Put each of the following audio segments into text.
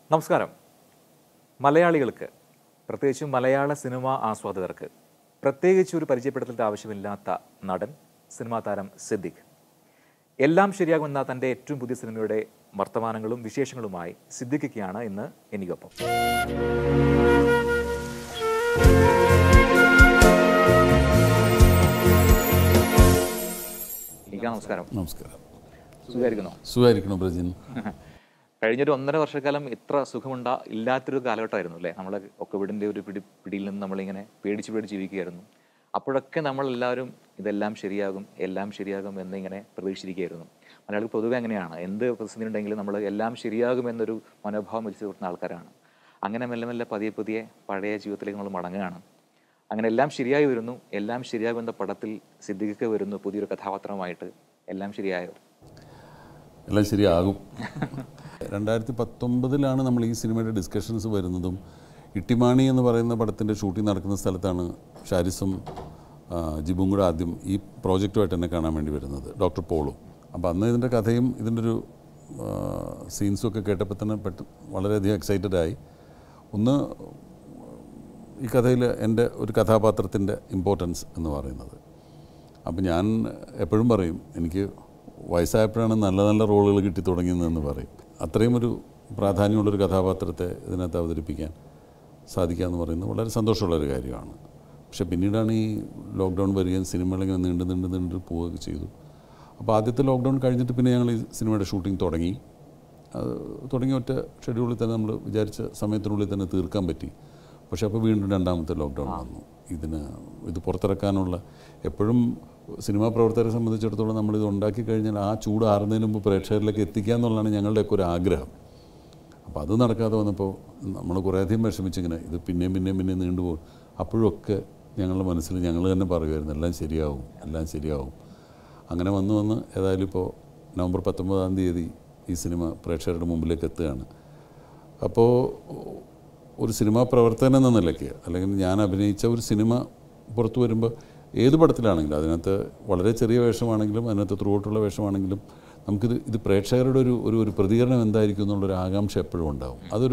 നമസ്കാരം മലയാളികൾക്ക് പ്രത്യേകിച്ചും മലയാള സിനിമ ആസ്വാദകർക്ക് പ്രത്യേകിച്ച് ഒരു പരിചയപ്പെടുത്തേണ്ട ആവശ്യമില്ലാത്ത നടൻ സിനിമാ താരം സിദ്ദിഖ് എല്ലാം ശരിയാകുമെന്ന തൻ്റെ ഏറ്റവും പുതിയ സിനിമയുടെ വർത്തമാനങ്ങളും വിശേഷങ്ങളുമായി സിദ്ദിഖിക്കാണ് ഇന്ന് എനിക്കൊപ്പം ഇക്ക നമസ്കാരം നമസ്കാരം സുഖമായിരിക്കുന്നോ സുഖമായിരിക്കണം ബ്രജിൻ കഴിഞ്ഞൊരു ഒന്നര വർഷക്കാലം ഇത്ര സുഖമുണ്ട ഇല്ലാത്തൊരു കാലഘട്ടമായിരുന്നു അല്ലേ നമ്മൾ ഒക്കവിടിൻ്റെ ഒരു പിടി പിടിയിൽ നിന്ന് നമ്മളിങ്ങനെ പേടിച്ച് പേടിച്ച് ജീവിക്കുകയായിരുന്നു അപ്പോഴൊക്കെ നമ്മളെല്ലാവരും ഇതെല്ലാം ശരിയാകും എല്ലാം ശരിയാകും എന്നിങ്ങനെ പ്രതീക്ഷിച്ചിരിക്കുകയായിരുന്നു മലയാളികൾ പൊതുവെ അങ്ങനെയാണ് എന്ത് പ്രതിസന്ധി ഉണ്ടെങ്കിലും നമ്മൾ എല്ലാം ശരിയാകും എന്നൊരു മനോഭാവം വെച്ച് തീർക്കുന്ന ആൾക്കാരാണ് അങ്ങനെ മെല്ലെ മെല്ലെ പതിയെ പതിയെ പഴയ ജീവിതത്തിലേക്ക് നമ്മൾ മടങ്ങുകയാണ് അങ്ങനെ എല്ലാം ശരിയായി വരുന്നു എല്ലാം ശരിയാകും എന്ന പടത്തിൽ സിദ്ദിഖ് വരുന്നു പുതിയൊരു കഥാപാത്രമായിട്ട് എല്ലാം ശരിയായോ എല്ലാം ശരിയാകും രണ്ടായിരത്തി പത്തൊമ്പതിലാണ് നമ്മൾ ഈ സിനിമയുടെ ഡിസ്കഷൻസ് വരുന്നതും ഇട്ടിമാണി എന്ന് പറയുന്ന പടത്തിൻ്റെ ഷൂട്ടിംഗ് നടക്കുന്ന സ്ഥലത്താണ് ഷാരിസും ആ, ജിബും കൂടെ ആദ്യം ഈ പ്രോജക്റ്റുമായിട്ട് എന്നെ കാണാൻ വേണ്ടി വരുന്നത് ഡോക്ടർ പോളും അപ്പോൾ അന്ന് ഇതിൻ്റെ കഥയും ഇതിൻ്റെ ഒരു സീൻസും ഒക്കെ കേട്ടപ്പോൾ തന്നെ പെട്ട വളരെയധികം എക്സൈറ്റഡ് ആയി ഒന്ന് ഈ കഥയിൽ എൻ്റെ ഒരു കഥാപാത്രത്തിൻ്റെ ഇമ്പോർട്ടൻസ് എന്ന് പറയുന്നത് അപ്പം ഞാൻ എപ്പോഴും പറയും എനിക്ക് വയസ്സായപ്പോഴാണ് നല്ല നല്ല റോളുകൾ കിട്ടി തുടങ്ങിയതെന്ന് പറയും അത്രയും ഒരു പ്രാധാന്യമുള്ളൊരു കഥാപാത്രത്തെ ഇതിനകത്ത് അവതരിപ്പിക്കാൻ സാധിക്കുക എന്ന് പറയുന്നത് വളരെ സന്തോഷമുള്ളൊരു കാര്യമാണ് പക്ഷേ പിന്നീടാണ് ഈ ലോക്ക്ഡൗൺ വരികയും സിനിമകളിങ്ങനെ നീണ്ട് നീണ്ട് നീണ്ട് പോവുകയൊക്കെ ചെയ്തു അപ്പോൾ ആദ്യത്തെ ലോക്ക്ഡൗൺ കഴിഞ്ഞിട്ട് പിന്നെ ഞങ്ങൾ ഈ സിനിമയുടെ ഷൂട്ടിംഗ് തുടങ്ങി അത് തുടങ്ങിയ ഒറ്റ ഷെഡ്യൂളിൽ തന്നെ നമ്മൾ വിചാരിച്ച സമയത്തിനുള്ളിൽ തന്നെ തീർക്കാൻ പറ്റി പക്ഷേ അപ്പോൾ വീണ്ടും രണ്ടാമത്തെ ലോക്ക്ഡൗൺ വന്നു ഇതിന് ഇത് പുറത്തിറക്കാനുള്ള എപ്പോഴും സിനിമാ പ്രവർത്തകരെ സംബന്ധിച്ചിടത്തോളം നമ്മളിത് ഉണ്ടാക്കി കഴിഞ്ഞാൽ ആ ചൂട് ആറുന്നതിന് മുമ്പ് പ്രേക്ഷകരിലേക്ക് എത്തിക്കുക എന്നുള്ളതാണ് ഞങ്ങളുടെയൊക്കെ ഒരു ആഗ്രഹം അപ്പോൾ അത് നടക്കാതെ വന്നപ്പോൾ നമ്മൾ കുറേയധികം വിഷമിച്ചിങ്ങനെ ഇത് പിന്നെയും പിന്നെയും പിന്നെയും നീണ്ടുപോകും അപ്പോഴൊക്കെ ഞങ്ങളുടെ മനസ്സിൽ ഞങ്ങൾ തന്നെ പറയുമായിരുന്നു എല്ലാം ശരിയാവും എല്ലാം ശരിയാവും അങ്ങനെ വന്ന് വന്ന് ഏതായാലും ഇപ്പോൾ നവംബർ പത്തൊമ്പതാം തീയതി ഈ സിനിമ പ്രേക്ഷകരുടെ മുമ്പിലേക്ക് എത്തുകയാണ് അപ്പോൾ ഒരു സിനിമാ പ്രവർത്തകൻ എന്ന നിലയ്ക്ക് അല്ലെങ്കിൽ ഞാൻ അഭിനയിച്ച ഒരു സിനിമ പുറത്തു വരുമ്പോൾ ഏത് പടത്തിലാണെങ്കിലും അതിനകത്ത് വളരെ ചെറിയ വേഷമാണെങ്കിലും അതിനകത്ത് ത്രൂഔട്ടുള്ള വേഷമാണെങ്കിലും നമുക്കിത് ഇത് പ്രേക്ഷകരുടെ ഒരു ഒരു ഒരു പ്രതികരണം എന്തായിരിക്കും എന്നുള്ളൊരു ആകാംക്ഷ എപ്പോഴും ഉണ്ടാവും അതൊരു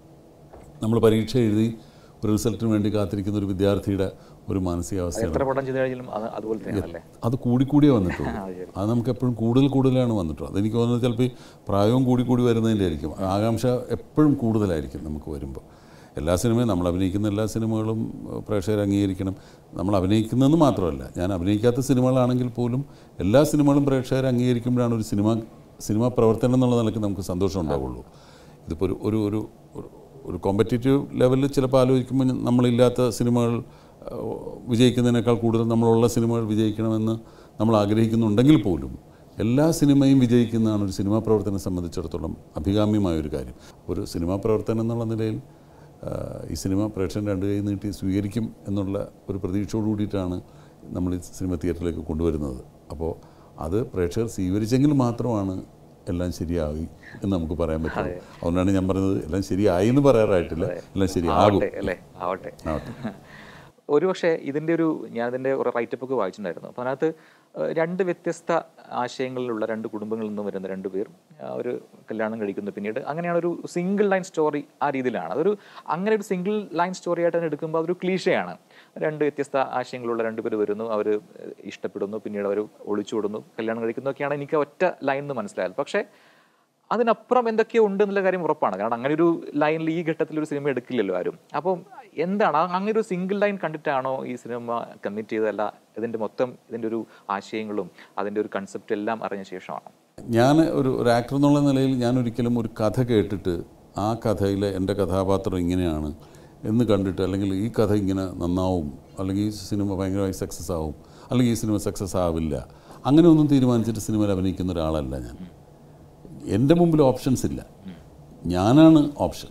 നമ്മൾ പരീക്ഷ എഴുതി ഒരു റിസൾട്ടിന് വേണ്ടി കാത്തിരിക്കുന്ന ഒരു വിദ്യാർത്ഥിയുടെ ഒരു മാനസികാവസ്ഥയാണ് എത്ര പടം ചെയ്ത് കഴിഞ്ഞാലും അത് അതുപോലെ തന്നെയാണല്ലേ അത് കൂടിക്കൂടിയേ വന്നിട്ടുള്ളൂ അത് നമുക്ക് എപ്പോഴും കൂടുതൽ കൂടുതലാണ് വന്നിട്ടുള്ളത് അതെനിക്ക് തോന്നുന്നത് ചിലപ്പോൾ ഈ പ്രായവും കൂടി കൂടി വരുന്നതിൻ്റെ ആയിരിക്കും ആകാംക്ഷ എപ്പോഴും കൂടുതലായിരിക്കും നമുക്ക് വരുമ്പോൾ എല്ലാ സിനിമയും നമ്മൾ അഭിനയിക്കുന്ന എല്ലാ സിനിമകളും ഏഹ്, പ്രേക്ഷകർ അംഗീകരിക്കണം നമ്മൾ അഭിനയിക്കുന്നതെന്ന് മാത്രമല്ല ഞാൻ അഭിനയിക്കാത്ത സിനിമകളാണെങ്കിൽ പോലും എല്ലാ സിനിമകളും പ്രേക്ഷകർ അംഗീകരിക്കുമ്പോഴാണ് ഒരു സിനിമ സിനിമാ പ്രവർത്തനം എന്നുള്ള നിലയ്ക്ക് നമുക്ക് സന്തോഷം ഉണ്ടാവുള്ളൂ ഇതിപ്പോൾ ഒരു ഒരു ഒരു ഒരു- ഒരു കോമ്പറ്റേറ്റീവ് ലെവലിൽ ചിലപ്പോൾ ആലോചിക്കുമ്പോൾ നമ്മളില്ലാത്ത സിനിമകൾ ഏഹ്, വിജയിക്കുന്നതിനേക്കാൾ കൂടുതൽ നമ്മളുള്ള സിനിമകൾ വിജയിക്കണമെന്ന് നമ്മൾ ആഗ്രഹിക്കുന്നുണ്ടെങ്കിൽ പോലും എല്ലാ സിനിമയും വിജയിക്കുന്നതാണ് ഒരു സിനിമാ പ്രവർത്തനം സംബന്ധിച്ചിടത്തോളം അഭികാമ്യമായ ഒരു കാര്യം ഒരു സിനിമാ പ്രവർത്തനം എന്നുള്ള നിലയിൽ ഏഹ്, ഈ സിനിമ പ്രേക്ഷകൻ രണ്ട് കൈ നീട്ടി സ്വീകരിക്കും എന്നുള്ള ഒരു പ്രതീക്ഷയോട് കൂടിയിട്ടാണ് നമ്മൾ ഈ സിനിമ തിയേറ്ററിലേക്ക് കൊണ്ടുവരുന്നത് അപ്പോൾ അത് പ്രേക്ഷകർ സ്വീകരിച്ചെങ്കിൽ മാത്രമാണ് എല്ലാം ശരിയായി എന്ന് നമുക്ക് പറയാൻ പറ്റുള്ളൂ അതുകൊണ്ടാണ് ഞാൻ പറഞ്ഞത് എല്ലാം ശരിയായി എന്ന് പറയാറായിട്ടില്ല എല്ലാം ശരിയാകും ആവട്ടെ അല്ലേ ആവട്ടെ ആവട്ടെ ഒരു പക്ഷേ ഇതിൻ്റെ ഒരു ഞാൻ ഇതിൻ്റെ ഒരു റൈറ്റപ്പ് ഒക്കെ വായിച്ചിട്ടുണ്ടായിരുന്നു അപ്പോൾ അതിനകത്ത് ഏഹ്, രണ്ട് വ്യത്യസ്ത ആശയങ്ങളിലുള്ള രണ്ട് കുടുംബങ്ങളിൽ നിന്നും വരുന്ന രണ്ട് പേർ ആ, ഒരു കല്യാണം കഴിക്കുന്നു പിന്നീട് അങ്ങനെയാണ് ഒരു സിംഗിൾ ലൈൻ സ്റ്റോറി ആ രീതിയിലാണ് അതൊരു അങ്ങനെ ഒരു സിംഗിൾ ലൈൻ സ്റ്റോറി ആയിട്ട് തന്നെ എടുക്കുമ്പോൾ അതൊരു ക്ലീഷയാണ് രണ്ട് വ്യത്യസ്ത ആശയങ്ങളുള്ള രണ്ട് പേര് വരുന്നു അവർ ഇഷ്ടപ്പെടുന്നു പിന്നീട് അവർ ഒളിച്ചോടുന്നു കല്യാണം കഴിക്കുന്നു ഒക്കെയാണ് എനിക്ക് ഒറ്റ ലൈൻ എന്ന് മനസ്സിലായത് പക്ഷേ അതിനപ്പുറം എന്തൊക്കെയോ ഉണ്ട് എന്നുള്ള കാര്യം ഉറപ്പാണ് കാരണം അങ്ങനെ ഒരു ലൈനിൽ ഈ ഘട്ടത്തിൽ ഒരു സിനിമ എടുക്കില്ലല്ലോ ആരും അപ്പം എന്താണ് ആ- അങ്ങനെ ഒരു സിംഗിൾ ലൈൻ കണ്ടിട്ടാണോ ഈ സിനിമ കമ്മിറ്റ് ചെയ്തതല്ല ഇതിന്റെ മൊത്തം ഇതിന്റെ ഒരു ആശയങ്ങളും അതിന്റെ ഒരു കൺസെപ്റ്റ് എല്ലാം അറിഞ്ഞ ശേഷമാണോ ഞാൻ ഒരു ഒരു ആക്ടർ എന്നുള്ള നിലയിൽ ഞാൻ ഒരിക്കലും ഒരു കഥ കേട്ടിട്ട് ആ കഥയിലെ എൻ്റെ കഥാപാത്രം ഇങ്ങനെയാണ് എന്ന് കണ്ടിട്ട് അല്ലെങ്കിൽ ഈ കഥ ഇങ്ങനെ നന്നാവും അല്ലെങ്കിൽ ഈ സിനിമ ഭയങ്കരമായി സക്സസ് ആവും അല്ലെങ്കിൽ ഈ സിനിമ സക്സസ് ആവില്ല അങ്ങനെ ഒന്നും തീരുമാനിച്ചിട്ട് സിനിമയിൽ അഭിനയിക്കുന്ന ഒരാളല്ല ഞാൻ എൻ്റെ മുമ്പിൽ ഓപ്ഷൻസ് ഇല്ല ഞാനാണ് ഓപ്ഷൻ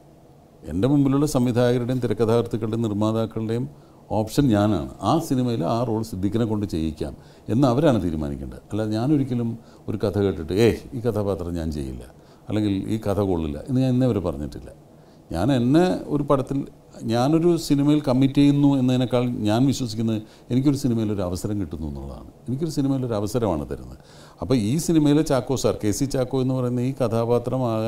എൻ്റെ മുമ്പിലുള്ള സംവിധായകരുടെയും തിരക്കഥാകൃത്തുക്കളുടെയും നിർമ്മാതാക്കളുടെയും ഓപ്ഷൻ ഞാനാണ് ആ സിനിമയിൽ ആ റോൾ സിദ്ദിഖിനെ കൊണ്ട് ചെയ്യിക്കാം എന്ന് അവരാണ് തീരുമാനിക്കേണ്ടത് അല്ലാതെ ഞാനൊരിക്കലും ഒരു കഥ കേട്ടിട്ട് ഏ ഈ കഥാപാത്രം ഞാൻ ചെയ്യില്ല അല്ലെങ്കിൽ ഈ കഥ കൊള്ളില്ല എന്ന് ഞാൻ ഇന്നേ വരെ പറഞ്ഞിട്ടില്ല ഞാൻ എന്നെ ഒരു പടത്തിൽ ഞാനൊരു സിനിമയിൽ കമ്മിറ്റ് ചെയ്യുന്നു എന്നതിനേക്കാൾ ഞാൻ വിശ്വസിക്കുന്നത് എനിക്കൊരു സിനിമയിൽ ഒരു അവസരം കിട്ടുന്നു എന്നുള്ളതാണ് എനിക്കൊരു സിനിമയിൽ ഒരു അവസരമാണ് തരുന്നത് അപ്പോൾ ഈ സിനിമയിലെ Chacko sir K C Chacko എന്ന് പറയുന്ന ഈ കഥാപാത്രമാകാൻ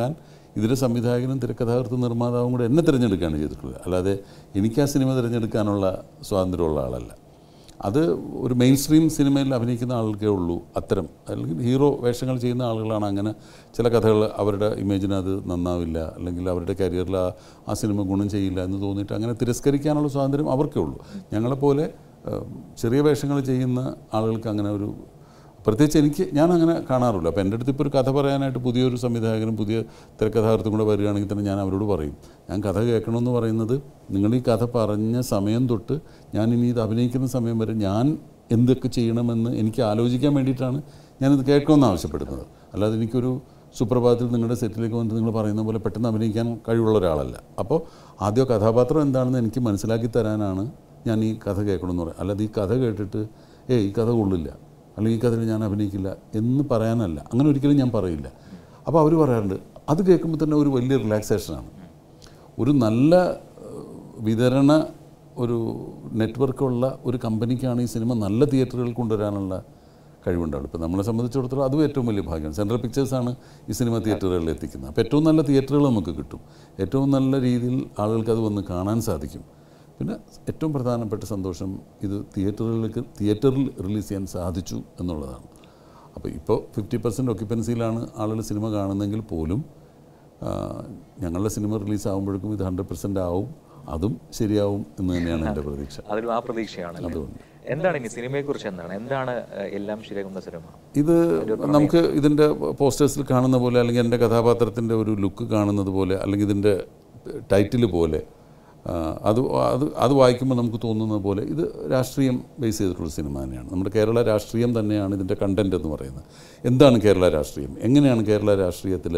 ഇതിൻ്റെ സംവിധായകനും തിരക്കഥാകൃത്ത് നിർമ്മാതാവും കൂടെ എന്നെ തിരഞ്ഞെടുക്കുകയാണ് ചെയ്തിട്ടുള്ളത് അല്ലാതെ എനിക്ക് ആ സിനിമ തിരഞ്ഞെടുക്കാനുള്ള സ്വാതന്ത്ര്യമുള്ള ആളല്ല അത് ഒരു മെയിൻ സ്ട്രീം സിനിമയിൽ അഭിനയിക്കുന്ന ആൾക്കേ ഉള്ളൂ അത്തരം അല്ലെങ്കിൽ ഹീറോ വേഷങ്ങൾ ചെയ്യുന്ന ആളുകളാണ് അങ്ങനെ ചില കഥകൾ അവരുടെ ഇമേജിന് അത് നന്നാവില്ല അല്ലെങ്കിൽ അവരുടെ കരിയറിൽ ആ ആ സിനിമ ഗുണം ചെയ്യില്ല എന്ന് തോന്നിയിട്ട് അങ്ങനെ തിരസ്കരിക്കാനുള്ള സ്വാതന്ത്ര്യം അവർക്കേ ഉള്ളൂ ഞങ്ങളെപ്പോലെ ഏഹ്, ചെറിയ വേഷങ്ങൾ ചെയ്യുന്ന ആളുകൾക്ക് അങ്ങനെ ഒരു പ്രത്യേകിച്ച് എനിക്ക് ഞാൻ അങ്ങനെ കാണാറില്ല അപ്പോൾ എൻ്റെ അടുത്ത് ഇപ്പോൾ ഒരു കഥ പറയാനായിട്ട് പുതിയൊരു സംവിധായകനും പുതിയ തിരക്കഥാകൃത്തും കൂടെ വരികയാണെങ്കിൽ തന്നെ ഞാൻ അവരോട് പറയും ഞാൻ കഥ കേൾക്കണമെന്ന് പറയുന്നത് നിങ്ങൾ ഈ കഥ പറഞ്ഞ സമയം തൊട്ട് ഞാൻ ഇനി ഇത് അഭിനയിക്കുന്ന സമയം വരെ ഞാൻ എന്തൊക്കെ ചെയ്യണമെന്ന് എനിക്ക് ആലോചിക്കാൻ വേണ്ടിയിട്ടാണ് ഞാനിത് കേൾക്കണമെന്ന് ആവശ്യപ്പെടുന്നത് അല്ലാതെ എനിക്കൊരു സുപ്രഭാതത്തിൽ നിങ്ങളുടെ സെറ്റിലേക്ക് വന്നിട്ട് നിങ്ങൾ പറയുന്ന പോലെ പെട്ടെന്ന് അഭിനയിക്കാൻ കഴിവുള്ള ഒരാളല്ല അപ്പോൾ ആദ്യം കഥാപാത്രം എന്താണെന്ന് എനിക്ക് മനസ്സിലാക്കി തരാനാണ് ഞാൻ ഈ കഥ കേൾക്കണമെന്ന് പറയും അല്ലാതെ ഈ കഥ കേട്ടിട്ട് ഏയ് ഈ കഥ കൊള്ളില്ല അല്ലെങ്കിൽ ഈ കഥയിൽ ഞാൻ അഭിനയിക്കില്ല എന്ന് പറയാനല്ല അങ്ങനെ ഒരിക്കലും ഞാൻ പറയില്ല അപ്പോൾ അവർ പറയാറുണ്ട് അത് കേൾക്കുമ്പോൾ തന്നെ ഒരു വലിയ റിലാക്സേഷനാണ് ഒരു നല്ല ഏഹ്, വിതരണ ഒരു നെറ്റ്വർക്കുള്ള ഒരു കമ്പനിക്കാണ് ഈ സിനിമ നല്ല തിയേറ്ററുകളിൽ കൊണ്ടുവരാനുള്ള കഴിവുണ്ടാവും ഇപ്പോൾ നമ്മളെ സംബന്ധിച്ചിടത്തോളം അതും ഏറ്റവും വലിയ ഭാഗ്യമാണ് സെൻട്രൽ പിക്ചേഴ്സാണ് ഈ സിനിമ തിയേറ്ററുകളിൽ എത്തിക്കുന്നത് അപ്പോൾ ഏറ്റവും നല്ല തിയേറ്ററുകൾ നമുക്ക് കിട്ടും ഏറ്റവും നല്ല രീതിയിൽ ആളുകൾക്ക് അത് വന്ന് കാണാൻ സാധിക്കും പിന്നെ ഏറ്റവും പ്രധാനപ്പെട്ട സന്തോഷം ഇത് തിയേറ്ററുകളിലേക്ക് തിയേറ്ററിൽ റിലീസ് ചെയ്യാൻ സാധിച്ചു എന്നുള്ളതാണ് അപ്പോൾ ഇപ്പോൾ ഫിഫ്റ്റി പെർസെൻറ്റ് ഒക്യുപ്പൻസിയിലാണ് ആളുകൾ സിനിമ കാണുന്നെങ്കിൽ പോലും ആ, ഞങ്ങളുടെ സിനിമ റിലീസ് ആകുമ്പോഴേക്കും ഇത് ഹൺഡ്രഡ് പെർസെൻറ്റ് ആവും അതും ശരിയാവും എന്ന് തന്നെയാണ് എൻ്റെ പ്രതീക്ഷ അതിലും ആ പ്രതീക്ഷയാണല്ലോ എന്താണ് ഇനി സിനിമയെ കുറിച്ച് എന്താണ് എന്താണ് ഏഹ്, എല്ലാം ശരിയാകുന്ന സിനിമ ഇത് നമുക്ക് ഇതിൻ്റെ പോസ്റ്റേഴ്സിൽ കാണുന്ന പോലെ അല്ലെങ്കിൽ എൻ്റെ കഥാപാത്രത്തിൻ്റെ ഒരു ലുക്ക് കാണുന്നത് പോലെ അല്ലെങ്കിൽ ഇതിൻ്റെ ടൈറ്റിൽ പോലെ ആ, അത് അത് അത് വായിക്കുമ്പോൾ നമുക്ക് തോന്നുന്നത് പോലെ ഇത് രാഷ്ട്രീയം ബേസ് ചെയ്തിട്ടുള്ള സിനിമ തന്നെയാണ് നമ്മുടെ കേരള രാഷ്ട്രീയം തന്നെയാണ് ഇതിൻ്റെ കണ്ടൻറ് എന്ന് പറയുന്നത് എന്താണ് കേരള രാഷ്ട്രീയം എങ്ങനെയാണ് കേരള രാഷ്ട്രീയത്തിൽ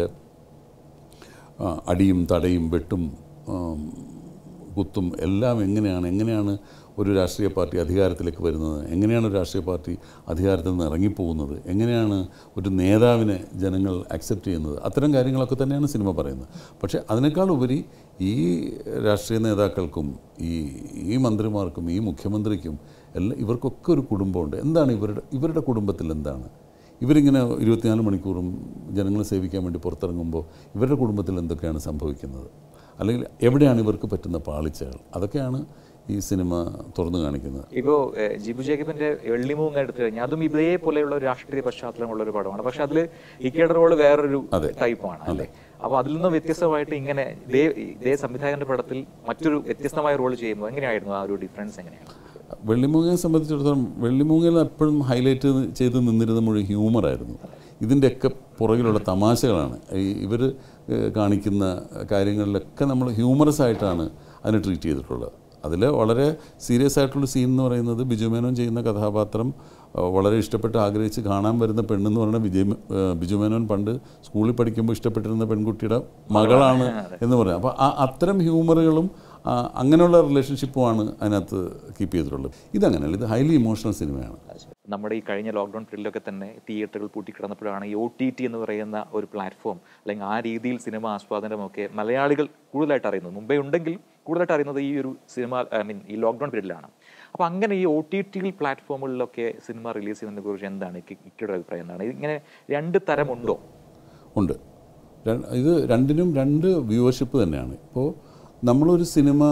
ആ, അടിയും തടയും വെട്ടും ആം, കുത്തും എല്ലാം എങ്ങനെയാണ് എങ്ങനെയാണ് ഒരു രാഷ്ട്രീയ പാർട്ടി അധികാരത്തിലേക്ക് വരുന്നത് എങ്ങനെയാണ് ഒരു രാഷ്ട്രീയ പാർട്ടി അധികാരത്തിൽ നിന്ന് ഇറങ്ങിപ്പോകുന്നത് എങ്ങനെയാണ് ഒരു നേതാവിനെ ജനങ്ങൾ അക്സെപ്റ്റ് ചെയ്യുന്നത് അത്തരം കാര്യങ്ങളൊക്കെ തന്നെയാണ് സിനിമ പറയുന്നത് പക്ഷേ അതിനേക്കാൾ ഉപരി ഈ രാഷ്ട്രീയ നേതാക്കൾക്കും ഈ ഈ മന്ത്രിമാർക്കും ഈ മുഖ്യമന്ത്രിക്കും എല്ലാം ഇവർക്കൊക്കെ ഒരു കുടുംബമുണ്ട് എന്താണ് ഇവരുടെ ഇവരുടെ കുടുംബത്തിൽ എന്താണ് ഇവരിങ്ങനെ ഇരുപത്തിനാല് മണിക്കൂറും ജനങ്ങളെ സേവിക്കാൻ വേണ്ടി പുറത്തിറങ്ങുമ്പോൾ ഇവരുടെ കുടുംബത്തിൽ എന്തൊക്കെയാണ് സംഭവിക്കുന്നത് അല്ലെങ്കിൽ എവിടെയാണ് ഇവർക്ക് പറ്റുന്ന പാളിച്ചകൾ അതൊക്കെയാണ് ഈ സിനിമ തുറന്നു കാണിക്കുന്നത് ഇപ്പോ ഏഹ്, ജിബു ജേക്കബിന്റെ വെള്ളിമൂങ്ങ എടുത്തു കഴിഞ്ഞാൽ അതും ഇതേപോലെയുള്ള ഒരു രാഷ്ട്രീയ പശ്ചാത്തലമുള്ള ഒരു പടമാണ് പക്ഷെ അതിൽ ഇക്കയുടെ റോള് വേറൊരു ടൈപ്പാണ് അല്ലേ അപ്പൊ അതിൽ നിന്ന് വ്യത്യസ്തമായിട്ട് ഇങ്ങനെ ഇതേ ഇതേ സംവിധായകന്റെ പടത്തിൽ മറ്റൊരു വ്യത്യസ്തമായ റോൾ ചെയ്യുമ്പോൾ എങ്ങനെയായിരുന്നു ആ ഒരു ഡിഫറൻസ് എങ്ങനെയാണ് വെള്ളിമൂങ്ങയെ സംബന്ധിച്ചിടത്തോളം വെള്ളിമൂങ്ങയിൽ എപ്പോഴും ഹൈലൈറ്റ് ചെയ്ത് നിന്നിരുന്ന മുഴുവൻ ഹ്യൂമറായിരുന്നു ഇതിൻ്റെയൊക്കെ പുറകിലുള്ള തമാശകളാണ് ഈ ഇവർ കാണിക്കുന്ന കാര്യങ്ങളിലൊക്കെ നമ്മൾ ഹ്യൂമറസ് ആയിട്ടാണ് അതിനെ ട്രീറ്റ് ചെയ്തിട്ടുള്ളത് അതിൽ വളരെ സീരിയസ് ആയിട്ടുള്ള സീൻ എന്ന് പറയുന്നത് ബിജു മേനോൻ ചെയ്യുന്ന കഥാപാത്രം ആ, വളരെ ഇഷ്ടപ്പെട്ട് ആഗ്രഹിച്ച് കാണാൻ വരുന്ന പെണ്ണെന്ന് പറയുന്നത് വിജയ് മേ- ആ, ബിജു മേനോൻ പണ്ട് സ്കൂളിൽ പഠിക്കുമ്പോൾ ഇഷ്ടപ്പെട്ടിരുന്ന പെൺകുട്ടിയുടെ മകളാണ് എന്ന് പറയാം അപ്പോൾ ആ അത്തരം ഹ്യൂമറുകളും ആ, അങ്ങനെയുള്ള റിലേഷൻഷിപ്പുമാണ് അതിനകത്ത് കീപ്പ് ചെയ്തിട്ടുള്ളത് ഇതങ്ങനെയല്ല ഇത് ഹൈലി ഇമോഷണൽ സിനിമയാണ് നമ്മുടെ ഈ കഴിഞ്ഞ ലോക്ക്ഡൌൺ പീരീഡിലൊക്കെ തന്നെ തിയേറ്ററുകൾ പൂട്ടിക്കിടന്നപ്പോഴാണ് ഈ ഒ ടി ടി എന്ന് പറയുന്ന ഒരു പ്ലാറ്റ്ഫോം അല്ലെങ്കിൽ ആ രീതിയിൽ സിനിമ ആസ്വാദനമൊക്കെ മലയാളികൾ കൂടുതലായിട്ട് അറിയുന്നത് മുമ്പേ ഉണ്ടെങ്കിൽ കൂടുതലായിട്ട് അറിയുന്നത് ഈ ഒരു സിനിമ ഐ മീൻ ഈ ലോക്ക്ഡൌൺ പീരീഡിലാണ് അപ്പോൾ അങ്ങനെ ഈ ഒ ടി ടി പ്ലാറ്റ്ഫോമുകളിലൊക്കെ സിനിമ റിലീസ് ചെയ്യുന്നതിനെ കുറിച്ച് എന്താണ് ഇക്ക് ഇക്കയുടെ അഭിപ്രായം എന്താണ് ഇങ്ങനെ രണ്ട് തരമുണ്ടോ ഉണ്ട് ര- ഇത് രണ്ടിനും രണ്ട് വ്യൂവർഷിപ്പ് തന്നെയാണ് ഇപ്പോൾ നമ്മളൊരു സിനിമ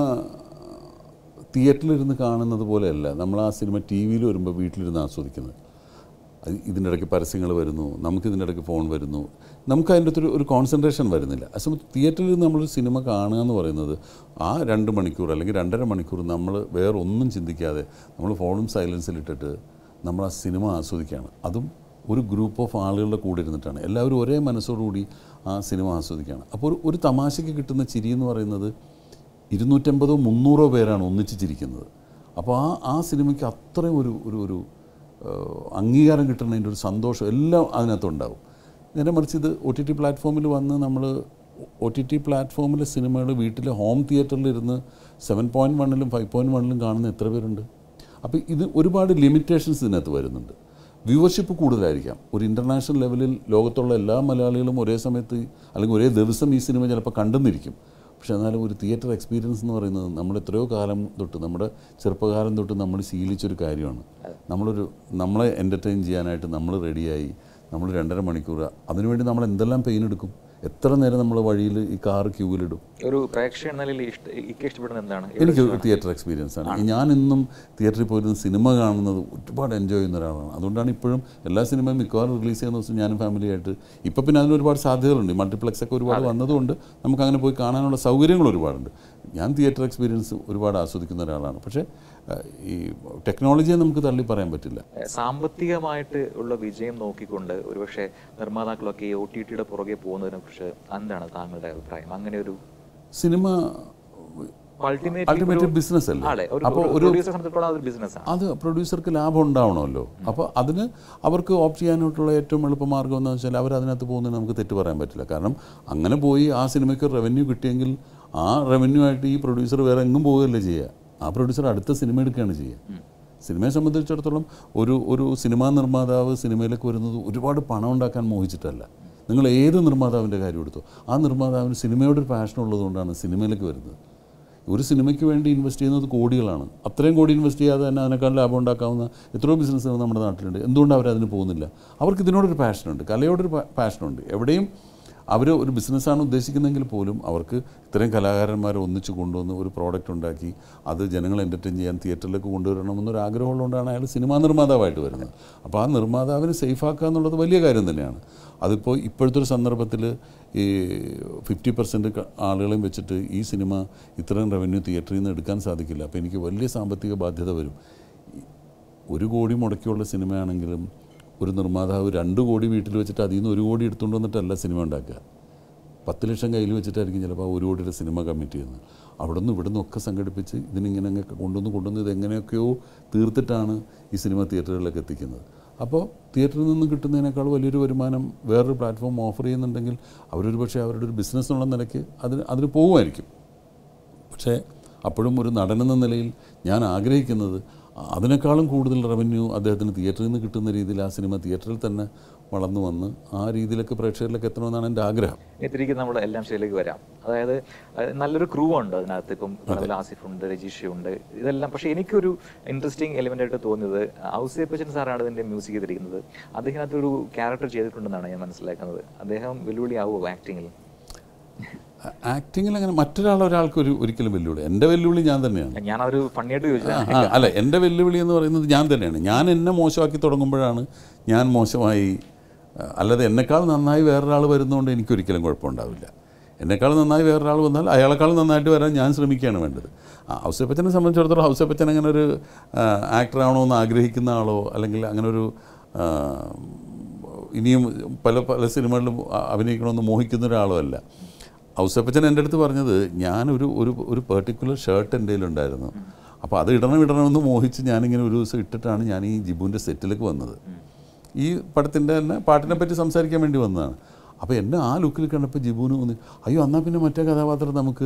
തിയേറ്ററിലിരുന്ന് കാണുന്നത് പോലെയല്ല നമ്മൾ ആ സിനിമ ടി വിയിൽ വരുമ്പോൾ വീട്ടിലിരുന്ന് ആസ്വദിക്കുന്നത് അത് ഇതിൻ്റെ ഇടയ്ക്ക് പരസ്യങ്ങൾ വരുന്നു നമുക്ക് ഇതിൻ്റെ ഇടയ്ക്ക് ഫോൺ വരുന്നു നമുക്ക് അതിൻ്റെ അകത്തൊരു ഒരു കോൺസെൻട്രേഷൻ വരുന്നില്ല ആ സമയത്ത് തിയേറ്ററിൽ നിന്ന് നമ്മളൊരു സിനിമ കാണുക എന്ന് പറയുന്നത് ആ രണ്ട് മണിക്കൂർ അല്ലെങ്കിൽ രണ്ടര മണിക്കൂർ നമ്മൾ വേറെ ഒന്നും ചിന്തിക്കാതെ നമ്മൾ ഫോണും സൈലൻസിലിട്ടിട്ട് നമ്മൾ ആ സിനിമ ആസ്വദിക്കുകയാണ് അതും ഒരു ഗ്രൂപ്പ് ഓഫ് ആളുകളുടെ കൂടെ ഇരുന്നിട്ടാണ് എല്ലാവരും ഒരേ മനസ്സോടുകൂടി ആ സിനിമ ആസ്വദിക്കുകയാണ് അപ്പോൾ ഒരു ഒരു തമാശയ്ക്ക് കിട്ടുന്ന ചിരി എന്ന് പറയുന്നത് ഇരുന്നൂറ്റമ്പതോ മുന്നൂറോ പേരാണ് ഒന്നിച്ച് ചിരിക്കുന്നത് അപ്പോൾ ആ ആ സിനിമയ്ക്ക് അത്രയും ഒരു ഒരു ഒരു ഏഹ്, അംഗീകാരം കിട്ടുന്നതിൻ്റെ ഒരു സന്തോഷം എല്ലാം അതിനകത്തുണ്ടാവും നേരെ മറിച്ച് ഇത് ഒ ടി ടി പ്ലാറ്റ്ഫോമിൽ വന്ന് നമ്മൾ ഒ ടി ടി പ്ലാറ്റ്ഫോമിലെ സിനിമകൾ വീട്ടിൽ ഹോം തിയേറ്ററിൽ ഇരുന്ന് സെവൻ പോയിൻറ്റ് വണ്ണിലും ഫൈവ് പോയിൻറ്റ് വണ്ണിലും കാണുന്ന എത്ര പേരുണ്ട് അപ്പോൾ ഇത് ഒരുപാട് ലിമിറ്റേഷൻസ് ഇതിനകത്ത് വരുന്നുണ്ട് വ്യൂവർഷിപ്പ് കൂടുതലായിരിക്കാം ഒരു ഇൻ്റർനാഷണൽ ലെവലിൽ ലോകത്തുള്ള എല്ലാ മലയാളികളും ഒരേ സമയത്ത് അല്ലെങ്കിൽ ഒരേ ദിവസം ഈ സിനിമ ചിലപ്പോൾ കണ്ടെന്നിരിക്കും പക്ഷെ എന്നാലും ഒരു തിയേറ്റർ എക്സ്പീരിയൻസ് എന്ന് പറയുന്നത് നമ്മൾ എത്രയോ കാലം തൊട്ട് നമ്മുടെ ചെറുപ്പകാലം തൊട്ട് നമ്മൾ ശീലിച്ചൊരു കാര്യമാണ് നമ്മളൊരു നമ്മളെ എൻ്റർടൈൻ ചെയ്യാനായിട്ട് നമ്മൾ റെഡിയായി നമ്മൾ രണ്ടര മണിക്കൂർ അതിനുവേണ്ടി നമ്മൾ എന്തെല്ലാം പെയിൻ എടുക്കും എത്ര നേരം നമ്മൾ വഴിയിൽ ഈ കാർ ക്യൂവിലിടും ഒരു പ്രേക്ഷകൻ എന്ന നിലയിൽ ഇഷ്ട ഇക്ക് ഇഷ്ടപ്പെടുന്നത് എന്താണ് എനിക്ക് തിയേറ്റർ എക്സ്പീരിയൻസ് ആണ് ഞാൻ ഇന്നും തിയേറ്ററിൽ പോയിരുന്ന സിനിമ കാണുന്നത് ഒരുപാട് എൻജോയ് ചെയ്യുന്ന ഒരാളാണ് അതുകൊണ്ടാണ് ഇപ്പോഴും എല്ലാ സിനിമയും മിക്കവാറും റിലീസ് ചെയ്യുന്ന ദിവസം ഞാനും ഫാമിലിയായിട്ട് ഇപ്പം പിന്നെ അതിന് ഒരുപാട് സാധ്യതകളുണ്ട് മൾട്ടിപ്ലക്സ് ഒക്കെ ഒരുപാട് വന്നതുകൊണ്ട് നമുക്ക് അങ്ങനെ പോയി കാണാനുള്ള സൗകര്യങ്ങൾ ഒരുപാടുണ്ട് ഞാൻ തിയേറ്റർ എക്സ്പീരിയൻസ് ഒരുപാട് ആസ്വദിക്കുന്ന ഒരാളാണ് പക്ഷേ ഏഹ്, ഈ ടെക്നോളജിയെ നമുക്ക് തള്ളി പറയാൻ പറ്റില്ല ഏഹ് സാമ്പത്തികമായിട്ട് ഉള്ള വിജയം നോക്കിക്കൊണ്ട് ഒരുപക്ഷെ നിർമ്മാതാക്കളൊക്കെ ഈ ഒ ടി ടിയുടെ പുറകെ പോകുന്നതിനെ കുറിച്ച് എന്താണ് താങ്കളുടെ അഭിപ്രായം അങ്ങനെ ഒരു സിനിമ അൾട്ടിമേറ്റ് അൾട്ടിമേറ്റ് ബിസിനസ് അല്ലേ അതെ ഒരു അപ്പോൾ ഒരു പ്രൊഡ്യൂസറെ സംബന്ധിച്ചിടത്തോളം അതൊരു ബിസിനസ്സാണ് അത് പ്രൊഡ്യൂസർക്ക് ലാഭം ഉണ്ടാവണമല്ലോ അപ്പോൾ അതിന് അവർക്ക് ഓപ്റ്റ് ചെയ്യാനായിട്ടുള്ള ഏറ്റവും എളുപ്പമാർഗ്ഗം എന്താണെന്ന് വെച്ചാൽ അവർ അതിനകത്ത് പോകുന്നതിന് നമുക്ക് തെറ്റ് പറയാൻ പറ്റില്ല കാരണം അങ്ങനെ പോയി ആ സിനിമയ്ക്ക് റവന്യൂ കിട്ടിയെങ്കിൽ ആ റവന്യൂ ആയിട്ട് ഈ പ്രൊഡ്യൂസർ വേറെ എങ്ങും പോവുകയല്ലേ ചെയ്യുക ആ പ്രൊഡ്യൂസർ അടുത്ത സിനിമ എടുക്കുകയാണ് ചെയ്യുക സിനിമയെ സംബന്ധിച്ചിടത്തോളം ഒരു ഒരു സിനിമാ നിർമ്മാതാവ് സിനിമയിലേക്ക് വരുന്നത് ഒരുപാട് പണം ഉണ്ടാക്കാൻ മോഹിച്ചിട്ടല്ല നിങ്ങൾ ഏത് നിർമ്മാതാവിൻ്റെ കാര്യം എടുത്തോ ആ നിർമ്മാതാവിന് സിനിമയോടൊരു പാഷൻ ഉള്ളതുകൊണ്ടാണ് സിനിമയിലേക്ക് വരുന്നത് ഒരു സിനിമയ്ക്ക് വേണ്ടി ഇൻവെസ്റ്റ് ചെയ്യുന്നത് കോടികളാണ് അത്രയും കോടി ഇൻവെസ്റ്റ് ചെയ്യാതെ തന്നെ അതിനേക്കാൾ ലാഭം ഉണ്ടാക്കാവുന്ന എത്രയോ ബിസിനസ്സുകൾ നമ്മുടെ നാട്ടിലുണ്ട് എന്തുകൊണ്ട് അവർ അതിന് പോകുന്നില്ല അവർക്ക് ഇതിനോടൊരു പാഷനുണ്ട് കലയോടൊരു പാ- പാഷനുണ്ട് എവിടെയും അവർ ഒരു ബിസിനസ്സാണ് ഉദ്ദേശിക്കുന്നതെങ്കിൽ പോലും അവർക്ക് ഇത്രയും കലാകാരന്മാരെ ഒന്നിച്ച് കൊണ്ടുവന്ന് ഒരു പ്രോഡക്റ്റ് ഉണ്ടാക്കി അത് ജനങ്ങളെ എൻ്റർടൈൻ ചെയ്യാൻ തിയേറ്ററിലേക്ക് കൊണ്ടുവരണമെന്നൊരു ആഗ്രഹമുള്ളതുകൊണ്ടാണ് അയാൾ സിനിമാ നിർമ്മാതാവായിട്ട് വരുന്നത് അപ്പോൾ ആ നിർമ്മാതാവിനെ സേഫാക്കുക എന്നുള്ളത് വലിയ കാര്യം തന്നെയാണ് അതിപ്പോൾ ഇപ്പോഴത്തെ ഒരു സന്ദർഭത്തിൽ ഈ ഫിഫ്റ്റി പെർസെൻറ്റ് ആളുകളെയും വെച്ചിട്ട് ഈ സിനിമ ഇത്രയും റവന്യൂ തിയേറ്ററിൽ നിന്ന് എടുക്കാൻ സാധിക്കില്ല അപ്പോൾ എനിക്ക് വലിയ സാമ്പത്തിക ബാധ്യത വരും ഒരു കോടി മുടക്കിയുള്ള സിനിമയാണെങ്കിലും ഒരു നിർമ്മാതാവ് രണ്ട് കോടി വീട്ടിൽ വെച്ചിട്ട് അതിൽ നിന്ന് ഒരു കോടി എടുത്തുകൊണ്ട് വന്നിട്ടല്ല സിനിമ ഉണ്ടാക്കുക പത്ത് ലക്ഷം കയ്യിൽ വെച്ചിട്ടായിരിക്കും ചിലപ്പോൾ ആ ഒരു കോടിയുടെ സിനിമ കമ്മിറ്റ് ചെയ്യുന്നത് അവിടെ നിന്ന് ഇവിടെ നിന്നൊക്കെ സംഘടിപ്പിച്ച് ഇതിനിങ്ങനെ അങ്ങ് കൊണ്ടുവന്ന് കൊണ്ടുവന്ന് ഇതെങ്ങനെയൊക്കെയോ തീർത്തിട്ടാണ് ഈ സിനിമ തിയേറ്ററുകളിലേക്ക് എത്തിക്കുന്നത് അപ്പോൾ തിയേറ്ററിൽ നിന്ന് കിട്ടുന്നതിനേക്കാൾ വലിയൊരു വരുമാനം വേറൊരു പ്ലാറ്റ്ഫോം ഓഫർ ചെയ്യുന്നുണ്ടെങ്കിൽ അവരൊരു പക്ഷേ അവരുടെ ഒരു ബിസിനസ് എന്നുള്ള നിലയ്ക്ക് അതിന് അതിന് പോകുമായിരിക്കും പക്ഷേ അപ്പോഴും ഒരു നടനെന്ന നിലയിൽ ഞാൻ ആഗ്രഹിക്കുന്നത് അതിനേക്കാളും കൂടുതൽ റവന്യൂ അദ്ദേഹത്തിന് തിയേറ്ററിൽ നിന്ന് കിട്ടുന്ന രീതിയിൽ ആ സിനിമ തിയേറ്ററിൽ തന്നെ വളർന്നു വന്ന് ആ രീതിയിലൊക്കെ പ്രേക്ഷകരിലേക്ക് എത്തണമെന്നാണ് എൻ്റെ ആഗ്രഹം ഇനി തിരികെ നമ്മൾ എല്ലാം ശരിയിലേക്ക് വരാം അതായത് അഹ് നല്ലൊരു ക്രൂ ഉണ്ട് അതിനകത്ത് ഇപ്പം പറഞ്ഞ ആസിഫ് ഉണ്ട് രജീഷ് ഉണ്ട് ഇതെല്ലാം പക്ഷേ എനിക്കൊരു ഇൻട്രസ്റ്റിംഗ് എലിമെന്റ് ആയിട്ട് തോന്നിയത് ഔസേപ്പച്ചൻ സാറാണ് ഇതിന്റെ മ്യൂസിക് ചെയ്തിരിക്കുന്നത് അദ്ദേഹം ഒരു ക്യാരക്ടർ ചെയ്തിട്ടുണ്ടെന്നാണ് ഞാൻ മനസ്സിലാക്കുന്നത് അദ്ദേഹം വെല്ലുവിളിയാവുമോ ആക്ടിങ്ങിൽ ആക്ടിങ്ങിൽ അങ്ങനെ മറ്റൊരാൾ ഒരാൾക്ക് ഒരു ഒരിക്കലും വെല്ലുവിളി എൻ്റെ വെല്ലുവിളി ഞാൻ തന്നെയാണ് ഞാൻ അതൊരു ഫണ്ണിയായിട്ട് ചോദിച്ചത് ആ, അല്ല എൻ്റെ വെല്ലുവിളി എന്ന് പറയുന്നത് ഞാൻ തന്നെയാണ് ഞാൻ എന്നെ മോശമാക്കി തുടങ്ങുമ്പോഴാണ് ഞാൻ മോശമായി ആ, അല്ലാതെ എന്നെക്കാൾ നന്നായി വേറൊരാൾ വരുന്നതുകൊണ്ട് എനിക്കൊരിക്കലും കുഴപ്പമുണ്ടാവില്ല എന്നെക്കാൾ നന്നായി വേറൊരാൾ വന്നാൽ അയാളെക്കാൾ നന്നായിട്ട് വരാൻ ഞാൻ ശ്രമിക്കുകയാണ് വേണ്ടത് ആ, ഔസേപ്പച്ചനെ സംബന്ധിച്ചിടത്തോളം ഔസേപ്പച്ചൻ അങ്ങനെ ഒരു ആക്ടറാണോ എന്ന് ആഗ്രഹിക്കുന്ന ആളോ അല്ലെങ്കിൽ അങ്ങനെ ഒരു ആ, ഇനിയും പല പല സിനിമകളിലും അ- അഭിനയിക്കണമെന്ന് മോഹിക്കുന്ന ഒരാളോ അല്ല ഔസേപ്പച്ചൻ എൻ്റെ അടുത്ത് പറഞ്ഞത് ഞാനൊരു ഒരു ഒരു പെർട്ടിക്കുലർ ഷർട്ട് എൻ്റെ കയ്യിലുണ്ടായിരുന്നു അപ്പോൾ അത് ഇടണം ഇടണമെന്ന് മോഹിച്ച് ഞാനിങ്ങനെ ഒരു ദിവസം ഇട്ടിട്ടാണ് ഞാൻ ഈ ജിബുവിൻ്റെ സെറ്റിലേക്ക് വന്നത് ഈ പടത്തിൻ്റെ തന്നെ പാട്ടിനെ പറ്റി സംസാരിക്കാൻ വേണ്ടി വന്നതാണ് അപ്പോൾ എന്നെ ആ ലുക്കിൽ കണ്ടപ്പോൾ ജിബുവിന് തോന്നി അയ്യോ എന്നാൽ പിന്നെ മറ്റേ കഥാപാത്രം നമുക്ക്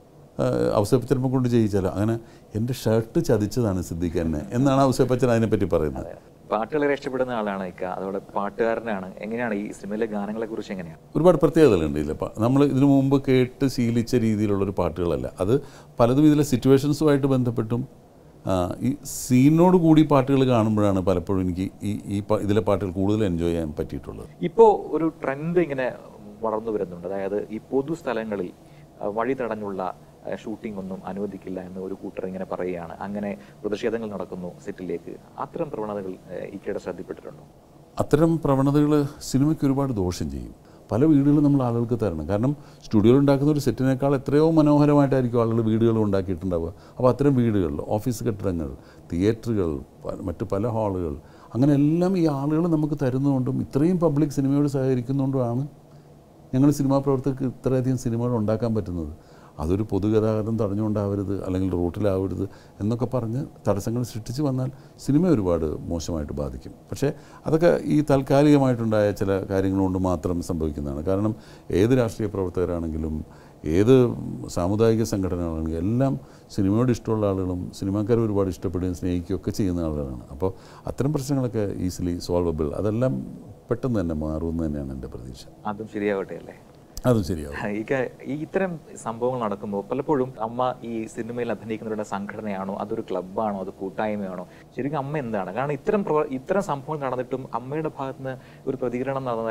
ഔസേപ്പച്ചനെ കൊണ്ട് ചെയ്യിച്ചാലോ അങ്ങനെ എൻ്റെ ഷർട്ട് ചതിച്ചതാണ് സിദ്ദിഖ് എന്നെ എന്നാണ് ഔസേപ്പച്ചൻ അതിനെപ്പറ്റി പറയുന്നത് പാട്ടുകളെ ഇഷ്ടപ്പെടുന്ന ആളാണ് ഇക്ക അതുപോലെ പാട്ടുകാരനാണ് എങ്ങനെയാണ് ഈ സിനിമയിലെ ഗാനങ്ങളെ കുറിച്ച് എങ്ങനെയാണ് ഒരുപാട് പ്രത്യേകതകളുണ്ട് ഇതിൽ നമ്മൾ ഇതിനു മുമ്പ് കേട്ട് ശീലിച്ച രീതിയിലുള്ളൊരു പാട്ടുകളല്ല അത് പലതും ഇതിലെ സിറ്റുവേഷൻസുമായിട്ട് ബന്ധപ്പെട്ടും ആ, ഈ സീനോട് കൂടി പാട്ടുകൾ കാണുമ്പോഴാണ് പലപ്പോഴും എനിക്ക് ഈ ഈ പ- ഇതിലെ പാട്ടുകൾ കൂടുതൽ എൻജോയ് ചെയ്യാൻ പറ്റിയിട്ടുള്ളത് ഇപ്പോൾ ഒരു ട്രെൻഡ് ഇങ്ങനെ വളർന്നു വരുന്നുണ്ട് അതായത് ഈ പൊതുസ്ഥലങ്ങളിൽ ആ, വഴി തടഞ്ഞുള്ള ഷൂട്ടിംഗ് ഒന്നും അനുവദിക്കില്ല എന്ന് ഒരു കൂട്ടർ ഇങ്ങനെ പറയുകയാണ് അങ്ങനെ പ്രതിഷേധങ്ങൾ നടക്കുന്നു സെറ്റിലേക്ക് അത്തരം പ്രവണതകൾ ആ, ഇക്കയുടെ ശ്രദ്ധപ്പെട്ടിട്ടുണ്ടോ അത്തരം പ്രവണതകൾ സിനിമയ്ക്ക് ഒരുപാട് ദോഷം ചെയ്യും പല വീടുകളും നമ്മൾ ആളുകൾക്ക് തരണം കാരണം സ്റ്റുഡിയോയിൽ ഉണ്ടാക്കുന്ന ഒരു സെറ്റിനേക്കാൾ എത്രയോ മനോഹരമായിട്ടായിരിക്കും ആളുകൾ വീടുകൾ ഉണ്ടാക്കിയിട്ടുണ്ടാവുക അപ്പോൾ അത്തരം വീടുകൾ ഓഫീസ് കെട്ടിടങ്ങൾ തിയേറ്ററുകൾ പ- മറ്റ് പല ഹാളുകൾ അങ്ങനെ എല്ലാം ഈ ആളുകൾ നമുക്ക് തരുന്നതുകൊണ്ടും ഇത്രയും പബ്ലിക് സിനിമയോട് സഹകരിക്കുന്നതുകൊണ്ടുമാണ് ഞങ്ങൾ സിനിമാ പ്രവർത്തകർക്ക് ഇത്രയധികം സിനിമകൾ ഉണ്ടാക്കാൻ പറ്റുന്നത് അതൊരു പൊതുഗതാഗതം തടഞ്ഞുകൊണ്ടാവരുത് അല്ലെങ്കിൽ റൂട്ടിലാവരുത് എന്നൊക്കെ പറഞ്ഞ് തടസ്സങ്ങൾ സൃഷ്ടിച്ച് വന്നാൽ സിനിമ ഒരുപാട് മോശമായിട്ട് ബാധിക്കും പക്ഷേ അതൊക്കെ ഈ താൽക്കാലികമായിട്ടുണ്ടായ ചില കാര്യങ്ങൾ കൊണ്ട് മാത്രം സംഭവിക്കുന്നതാണ് കാരണം ഏത് രാഷ്ട്രീയ പ്രവർത്തകരാണെങ്കിലും ഏത് സാമുദായിക സംഘടനകളാണെങ്കിലും എല്ലാം സിനിമയോട് ഇഷ്ടമുള്ള ആളുകളും സിനിമാക്കാർ ഒരുപാട് ഇഷ്ടപ്പെടുകയും സ്നേഹിക്കുകയും ഒക്കെ ചെയ്യുന്ന ആളുകളാണ് അപ്പോൾ അത്തരം പ്രശ്നങ്ങളൊക്കെ ഈസിലി സോൾവബിൾ അതെല്ലാം പെട്ടെന്ന് തന്നെ മാറുമെന്ന് തന്നെയാണ് എൻ്റെ പ്രതീക്ഷ അതും ശരിയാവട്ടെ അല്ലേ അതും ശരിയാവും ഇക്ക ഈ ഇത്തരം സംഭവങ്ങൾ നടക്കുമ്പോൾ പലപ്പോഴും അമ്മ ഈ സിനിമയിൽ അഭിനയിക്കുന്നവരുടെ സംഘടനയാണോ അതൊരു ക്ലബ്ബാണോ അത് കൂട്ടായ്മയാണോ ശരിക്കും അമ്മ എന്താണ് കാരണം ഇത്തരം പ്രവ- ഇത്തരം സംഭവങ്ങൾ നടന്നിട്ടും അമ്മയുടെ ഭാഗത്ത് നിന്ന് ഒരു പ്രതികരണം നടന്നതായി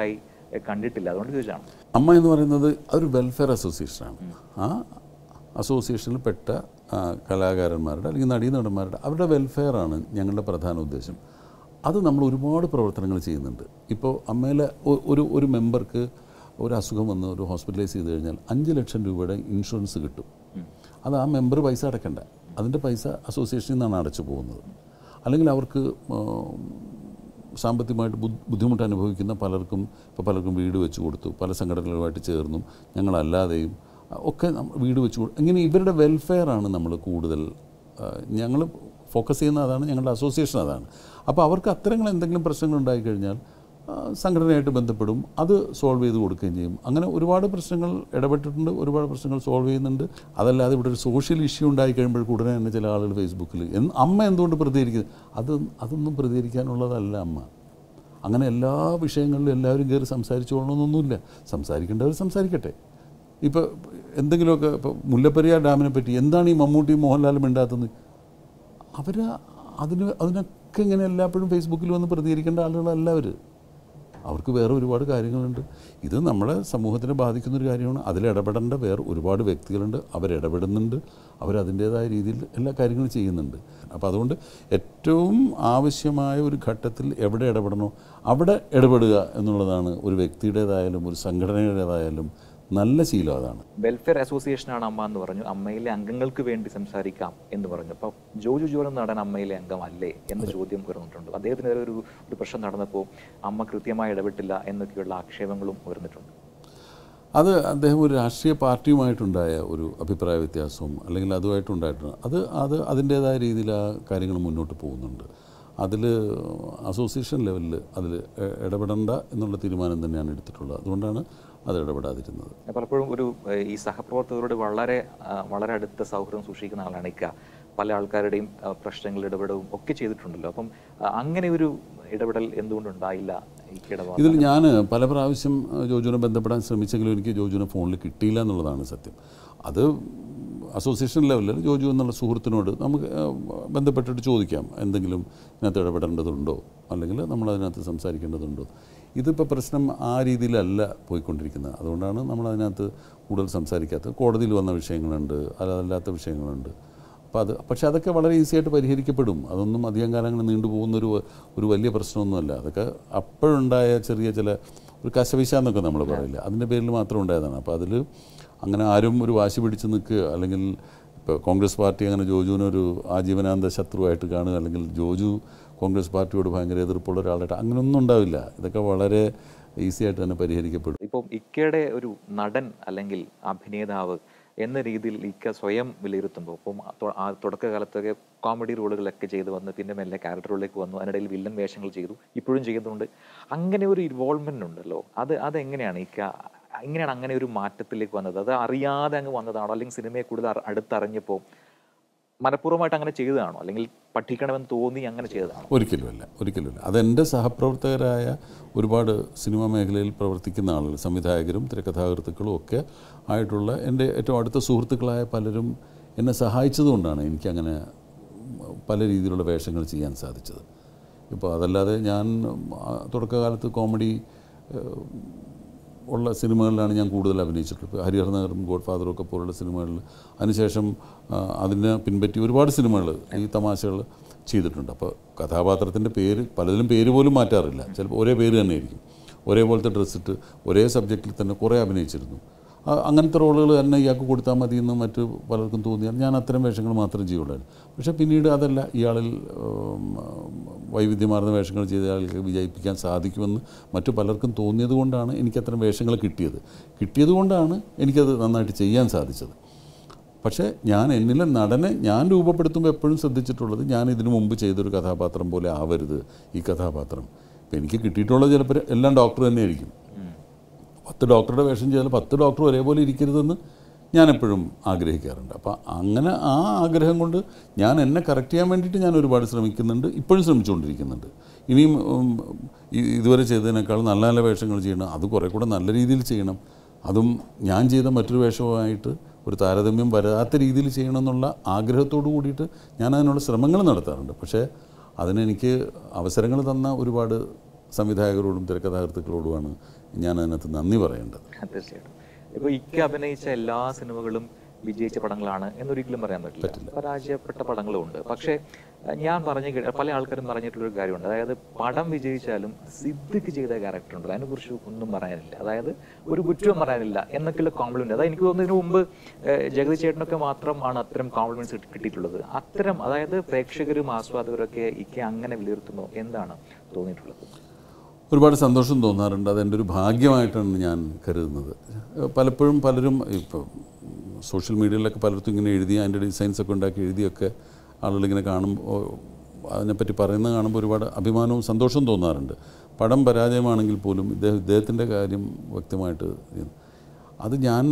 എ, കണ്ടിട്ടില്ല അതുകൊണ്ട് ചോദിച്ചാണ് അമ്മ എന്ന് പറയുന്നത് ഒരു വെൽഫെയർ അസോസിയേഷനാണ് ആ അസോസിയേഷനിൽ പെട്ട ആ, കലാകാരന്മാരുടെ അല്ലെങ്കിൽ നടീനടന്മാരുടെ അവരുടെ വെൽഫെയറാണ് ഞങ്ങളുടെ പ്രധാന ഉദ്ദേശം അത് നമ്മൾ ഒരുപാട് പ്രവർത്തനങ്ങൾ ചെയ്യുന്നുണ്ട് ഇപ്പോൾ അമ്മയിലെ ഒ- ഒരു ഒരു മെമ്പർക്ക് ഒരു അസുഖം വന്ന് ഒരു ഹോസ്പിറ്റലൈസ് ചെയ്ത് കഴിഞ്ഞാൽ അഞ്ച് ലക്ഷം രൂപയുടെ ഇൻഷുറൻസ് കിട്ടും അത് ആ മെമ്പർ പൈസ അടയ്ക്കണ്ട അതിൻ്റെ പൈസ അസോസിയേഷനിൽ നിന്നാണ് അടച്ചു പോകുന്നത് അല്ലെങ്കിൽ അവർക്ക് ആ, സാമ്പത്തികമായിട്ട് ബുദ്ധി- ബുദ്ധിമുട്ട് അനുഭവിക്കുന്ന പലർക്കും ഇപ്പോൾ പലർക്കും വീട് വെച്ച് കൊടുത്തു പല സംഘടനകളുമായിട്ട് ചേർന്നും ഞങ്ങളല്ലാതെയും അഹ് ഒക്കെ നമ്മ- വീട് വെച്ച് കൊടുത്തു ഇങ്ങനെ ഇവരുടെ വെൽഫെയറാണ് നമ്മൾ കൂടുതൽ ഞങ്ങൾ ഫോക്കസ് ചെയ്യുന്ന അതാണ് ഞങ്ങളുടെ അസോസിയേഷൻ അതാണ് അപ്പോൾ അവർക്ക് അത്തരങ്ങൾ എന്തെങ്കിലും പ്രശ്നങ്ങൾ ഉണ്ടായിക്കഴിഞ്ഞാൽ ആ, സംഘടനയായിട്ട് ബന്ധപ്പെടും അത് സോൾവ് ചെയ്ത് കൊടുക്കുകയും ചെയ്യും അങ്ങനെ ഒരുപാട് പ്രശ്നങ്ങൾ ഇടപെട്ടിട്ടുണ്ട് ഒരുപാട് പ്രശ്നങ്ങൾ സോൾവ് ചെയ്യുന്നുണ്ട് അതല്ലാതെ ഇവിടെ ഒരു സോഷ്യൽ ഇഷ്യൂ ഉണ്ടായി കഴിയുമ്പോൾ ഉടനെ തന്നെ ചില ആളുകൾ ഫേസ്ബുക്കിൽ എന്ന് അമ്മ എന്തുകൊണ്ട് പ്രതികരിക്കുന്നത് അത് അതൊന്നും പ്രതികരിക്കാനുള്ളതല്ല അമ്മ അങ്ങനെ എല്ലാ വിഷയങ്ങളിലും എല്ലാവരും കയറി സംസാരിച്ചോളണമെന്നൊന്നുമില്ല സംസാരിക്കേണ്ടവർ സംസാരിക്കട്ടെ ഇപ്പോൾ എന്തെങ്കിലുമൊക്കെ ഇപ്പോൾ മുല്ലപ്പെരിയാർ ഡാമിനെ പറ്റി എന്താണ് ഈ മമ്മൂട്ടിയും മോഹൻലാലും മിണ്ടാത്തത് അവർ അതിന് അതിനൊക്കെ ഇങ്ങനെ എല്ലായ്പ്പോഴും ഫേസ്ബുക്കിൽ വന്ന് പ്രതികരിക്കേണ്ട ആളുകളല്ല അവർ അവർക്ക് വേറെ ഒരുപാട് കാര്യങ്ങളുണ്ട് ഇത് നമ്മളെ സമൂഹത്തിനെ ബാധിക്കുന്ന ഒരു കാര്യമാണ് അതിൽ ഇടപെടേണ്ട വേറെ ഒരുപാട് വ്യക്തികളുണ്ട് അവരിടപെടുന്നുണ്ട് അവരതിൻ്റേതായ രീതിയിൽ എല്ലാ കാര്യങ്ങളും ചെയ്യുന്നുണ്ട് അപ്പോൾ അതുകൊണ്ട് ഏറ്റവും ആവശ്യമായ ഒരു ഘട്ടത്തിൽ എവിടെ ഇടപെടണോ അവിടെ ഇടപെടുക എന്നുള്ളതാണ് ഒരു വ്യക്തിയുടേതായാലും ഒരു സംഘടനയുടേതായാലും നല്ല ശീലം അതാണ് വെൽഫെയർ അസോസിയേഷനാണ് അമ്മ എന്ന് പറഞ്ഞു അമ്മയിലെ അംഗങ്ങൾക്ക് വേണ്ടി സംസാരിക്കാം എന്ന് പറഞ്ഞു അപ്പോൾ ജോജു ജോലം നടൻ അമ്മയിലെ അംഗമല്ലേ എന്ന ചോദ്യം ഉയർന്നിട്ടുണ്ട് അദ്ദേഹത്തിനെതിരെ ഒരു ഒരു പ്രശ്നം നടന്നപ്പോൾ അമ്മ കൃത്യമായി ഇടപെട്ടില്ല എന്നൊക്കെയുള്ള ആക്ഷേപങ്ങളും ഉയർന്നിട്ടുണ്ട് അത് അദ്ദേഹം ഒരു രാഷ്ട്രീയ പാർട്ടിയുമായിട്ടുണ്ടായ ഒരു അഭിപ്രായ വ്യത്യാസവും അല്ലെങ്കിൽ അതുമായിട്ടുണ്ടായിട്ടുണ്ട് അത് അത് അതിൻ്റേതായ രീതിയിൽ ആ കാര്യങ്ങൾ മുന്നോട്ട് പോകുന്നുണ്ട് അതിൽ അസോസിയേഷൻ ലെവലിൽ അതിൽ ഇടപെടേണ്ട എന്നുള്ള തീരുമാനം തന്നെയാണ് എടുത്തിട്ടുള്ളത് അതുകൊണ്ടാണ് അത് ഇടപെടാതിരുന്നത് പലപ്പോഴും ഒരു ഏഹ്, ഈ സഹപ്രവർത്തകരോട് വളരെ ആ, വളരെ അടുത്ത സൗഹൃദം സൂക്ഷിക്കുന്ന ആളാണ് ഇക്ക പല ആൾക്കാരുടെയും ആ, പ്രശ്നങ്ങളിൽ ഇടപെടവും ഒക്കെ ചെയ്തിട്ടുണ്ടല്ലോ അപ്പം ആ, അങ്ങനെ ഒരു ഇടപെടൽ എന്തുകൊണ്ടുണ്ടായില്ല ഇക്കയുടെ ഭാഗത്ത്? ഇതിൽ ഞാൻ പല പ്രാവശ്യം അഹ്, ജോജുവിനെ ബന്ധപ്പെടാൻ ശ്രമിച്ചെങ്കിലും എനിക്ക് ജോജുവിനെ ഫോണിൽ കിട്ടിയില്ല എന്നുള്ളതാണ് സത്യം അത് അസോസിയേഷൻ ലെവലിൽ ജോജു എന്നുള്ള സുഹൃത്തിനോട് നമുക്ക് അഹ്, ബന്ധപ്പെട്ടിട്ട് ചോദിക്കാം എന്തെങ്കിലും ഇതിനകത്ത് ഇടപെടേണ്ടതുണ്ടോ അല്ലെങ്കിൽ നമ്മൾ അതിനകത്ത് സംസാരിക്കേണ്ടതുണ്ടോ ഇതിപ്പോൾ പ്രശ്നം ആ രീതിയിലല്ല പോയിക്കൊണ്ടിരിക്കുന്നത് അതുകൊണ്ടാണ് നമ്മൾ അതിനകത്ത് കൂടുതൽ സംസാരിക്കാത്തത് കോടതിയിൽ വന്ന വിഷയങ്ങളുണ്ട് അതല്ലാത്ത വിഷയങ്ങളുണ്ട് അപ്പോൾ അത് പക്ഷേ അതൊക്കെ വളരെ ഈസി ആയിട്ട് പരിഹരിക്കപ്പെടും അതൊന്നും അധികം കാലങ്ങൾ നീണ്ടുപോകുന്ന ഒരു ഒരു വലിയ പ്രശ്നമൊന്നുമല്ല അതൊക്കെ അപ്പോഴുണ്ടായ ചെറിയ ചില ഒരു കശവിശ എന്നൊക്കെ നമ്മൾ പറയില്ല അതിൻ്റെ പേരിൽ മാത്രം ഉണ്ടായതാണ് അപ്പോൾ അതിൽ അങ്ങനെ ആരും ഒരു വാശി പിടിച്ച് നിൽക്കുക അല്ലെങ്കിൽ ഇപ്പോൾ കോൺഗ്രസ് പാർട്ടി അങ്ങനെ ജോജുവിനൊരു ആജീവനാന്ത ശത്രുവായിട്ട് കാണുക അല്ലെങ്കിൽ ജോജു കോൺഗ്രസ് പാർട്ടിയോട് ഭയങ്കര എതിർപ്പുള്ള ഒരാളായിട്ട് അങ്ങനെയൊന്നും ഉണ്ടാവില്ല ഇതൊക്കെ വളരെ ഈസി ആയിട്ട് തന്നെ പരിഹരിക്കപ്പെടും ഇപ്പം ഇക്കയുടെ ഒരു നടൻ അല്ലെങ്കിൽ അഭിനേതാവ് എന്ന രീതിയിൽ ഇക്ക സ്വയം വിലയിരുത്തുമ്പോൾ ഇപ്പം തൊ- ആ തുടക്കകാലത്തൊക്കെ കോമഡി റോളുകളൊക്കെ ചെയ്ത് വന്ന് പിന്നെ മെല്ലെ ക്യാരക്ടറുകളിലേക്ക് വന്നു അതിനിടയിൽ വില്ലൻ വേഷങ്ങൾ ചെയ്തു ഇപ്പോഴും ചെയ്യുന്നുണ്ട് അങ്ങനെ ഒരു ഇൻവോൾവ്മെന്റ് ഉണ്ടല്ലോ അത് അതെങ്ങനെയാണ് ഇക്ക എങ്ങനെയാണ് അങ്ങനെ ഒരു മാറ്റത്തിലേക്ക് വന്നത് അത് അറിയാതെ അങ്ങ് വന്നതാണോ അല്ലെങ്കിൽ സിനിമയെ കൂടുതൽ അറി- അടുത്തറിഞ്ഞപ്പോൾ മനഃപൂർവ്വമായിട്ട് അങ്ങനെ ചെയ്തതാണോ അല്ലെങ്കിൽ പഠിക്കണമെന്ന് തോന്നി അങ്ങനെ ചെയ്തതാണോ ഒരിക്കലുമല്ല ഒരിക്കലുമല്ല അതെൻ്റെ സഹപ്രവർത്തകരായ ഒരുപാട് സിനിമാ മേഖലയിൽ പ്രവർത്തിക്കുന്ന ആളുകൾ സംവിധായകരും തിരക്കഥാകൃത്തുക്കളും ഒക്കെ ആയിട്ടുള്ള എൻ്റെ ഏറ്റവും അടുത്ത സുഹൃത്തുക്കളായ പലരും എന്നെ സഹായിച്ചതുകൊണ്ടാണ് എനിക്കങ്ങനെ പല രീതിയിലുള്ള വേഷങ്ങൾ ചെയ്യാൻ സാധിച്ചത് ഇപ്പോൾ അതല്ലാതെ ഞാൻ ആ, തുടക്കകാലത്ത് കോമഡി ഏഹ്, ഉള്ള സിനിമകളിലാണ് ഞാൻ കൂടുതൽ അഭിനയിച്ചിട്ടുള്ളത് ഇപ്പോൾ ഹരിഹർ നഗറും ഗോഡ് ഫാദറും ഒക്കെ പോലുള്ള സിനിമകളിൽ അതിനുശേഷം ആ, അതിനെ പിൻപറ്റി ഒരുപാട് സിനിമകൾ ഈ തമാശകൾ ചെയ്തിട്ടുണ്ട് അപ്പോൾ കഥാപാത്രത്തിൻ്റെ പേര് പലതിലും പേര് പോലും മാറ്റാറില്ല ചിലപ്പോൾ ഒരേ പേര് തന്നെ ആയിരിക്കും ഒരേപോലത്തെ ഡ്രസ്സിട്ട് ഒരേ സബ്ജക്റ്റിൽ തന്നെ കുറേ അഭിനയിച്ചിരുന്നു ആ, അങ്ങനത്തെ റോളുകൾ തന്നെ ഇയാൾക്ക് കൊടുത്താൽ മതി എന്ന് മറ്റു പലർക്കും തോന്നിയാൽ ഞാൻ അത്തരം വേഷങ്ങൾ മാത്രം ചെയ്യുള്ളായിരുന്നു പക്ഷേ പിന്നീട് അതല്ല ഇയാളിൽ ഉം, വൈവിധ്യമാർന്ന വേഷങ്ങൾ ചെയ്ത ആൾക്ക് വിജയിപ്പിക്കാൻ സാധിക്കുമെന്ന് മറ്റു പലർക്കും തോന്നിയത് കൊണ്ടാണ് എനിക്ക് അത്തരം വേഷങ്ങൾ കിട്ടിയത് കിട്ടിയത് കൊണ്ടാണ് എനിക്കത് നന്നായിട്ട് ചെയ്യാൻ സാധിച്ചത് പക്ഷേ ഞാൻ എന്നിലെ നടനെ ഞാൻ രൂപപ്പെടുത്തുമ്പോൾ എപ്പോഴും ശ്രദ്ധിച്ചിട്ടുള്ളത് ഞാൻ ഇതിനു മുമ്പ് ചെയ്തൊരു കഥാപാത്രം പോലെ ആവരുത് ഈ കഥാപാത്രം ഇപ്പം എനിക്ക് കിട്ടിയിട്ടുള്ളത് ചിലപ്പോൾ എല്ലാം ഡോക്ടർ തന്നെയായിരിക്കും പത്ത് ഡോക്ടറുടെ വേഷം ചെയ്താൽ പത്ത് ഡോക്ടർ ഒരേപോലെ ഇരിക്കരുതെന്ന് ഞാൻ എപ്പോഴും ആഗ്രഹിക്കാറുണ്ട് അപ്പോൾ അങ്ങനെ ആ ആഗ്രഹം കൊണ്ട് ഞാൻ എന്നെ കറക്റ്റ് ചെയ്യാൻ വേണ്ടിയിട്ട് ഞാൻ ഒരുപാട് ശ്രമിക്കുന്നുണ്ട് ഇപ്പോഴും ശ്രമിച്ചുകൊണ്ടിരിക്കുന്നുണ്ട് ഇനിയും ഉം, ഈ- ഇതുവരെ ചെയ്തതിനേക്കാൾ നല്ല നല്ല വേഷങ്ങൾ ചെയ്യണം അത് കുറേ കൂടെ നല്ല രീതിയിൽ ചെയ്യണം അതും ഞാൻ ചെയ്ത മറ്റൊരു വേഷവുമായിട്ട് ഒരു താരതമ്യം വരാത്ത രീതിയിൽ ചെയ്യണമെന്നുള്ള ആഗ്രഹത്തോടു കൂടിയിട്ട് ഞാൻ അതിനുള്ള ശ്രമങ്ങൾ നടത്താറുണ്ട് പക്ഷേ അതിനെനിക്ക് അവസരങ്ങൾ തന്ന ഒരുപാട് സംവിധായകരോടും തിരക്കഥാകൃത്തുക്കളോടുമാണ് ഞാൻ അതിനകത്ത് നന്ദി പറയേണ്ടത് തീർച്ചയായിട്ടും ഇപ്പൊ ഇക്ക അഭിനയിച്ച എല്ലാ സിനിമകളും വിജയിച്ച പടങ്ങളാണ് എന്നൊരിക്കലും പറയാൻ പറ്റില്ല പരാജയപ്പെട്ട പടങ്ങളും ഉണ്ട് പക്ഷേ അഹ് ഞാൻ പറഞ്ഞു കേട്ട പല ആൾക്കാരും പറഞ്ഞിട്ടുള്ളൊരു കാര്യമുണ്ട് അതായത് പടം വിജയിച്ചാലും സിദ്ദിഖ് ചെയ്ത ക്യാരക്ടർ ഉണ്ട് അതിനെ കുറിച്ച് ഒന്നും പറയാനില്ല അതായത് ഒരു കുറ്റവും പറയാനില്ല എന്നൊക്കെയുള്ള കോംപ്ലിമെന്റ് അതായത് എനിക്ക് തോന്നുന്നു ഇതിനു മുമ്പ് ഏഹ്, ജഗതി ചേട്ടനൊക്കെ മാത്രമാണ് അത്തരം കോംപ്ലിമെന്റ്സ് കിട്ടിയിട്ടുള്ളത് അത്തരം അതായത് പ്രേക്ഷകരും ആസ്വാദകരും ഒക്കെ ഇക്ക അങ്ങനെ വിലയിരുത്തുന്നു എന്താണ് തോന്നിയിട്ടുള്ളത് ഒരുപാട് സന്തോഷം തോന്നാറുണ്ട് അതെൻ്റെ ഒരു ഭാഗ്യമായിട്ടാണ് ഞാൻ കരുതുന്നത് പലപ്പോഴും പലരും ഇപ്പോൾ സോഷ്യൽ മീഡിയയിലൊക്കെ പലർത്തും ഇങ്ങനെ എഴുതി അതിൻ്റെ ഡിസൈൻസ് ഒക്കെ ഉണ്ടാക്കി എഴുതിയൊക്കെ ആളുകളിങ്ങനെ കാണുമ്പോൾ അതിനെപ്പറ്റി പറയുന്നത് കാണുമ്പോൾ ഒരുപാട് അഭിമാനവും സന്തോഷവും തോന്നാറുണ്ട് പടം പരാജയമാണെങ്കിൽ പോലും ഇദ്ദേഹം ഇദ്ദേഹത്തിൻ്റെ കാര്യം വ്യക്തമായിട്ട് ഇത്. അത് ഞാൻ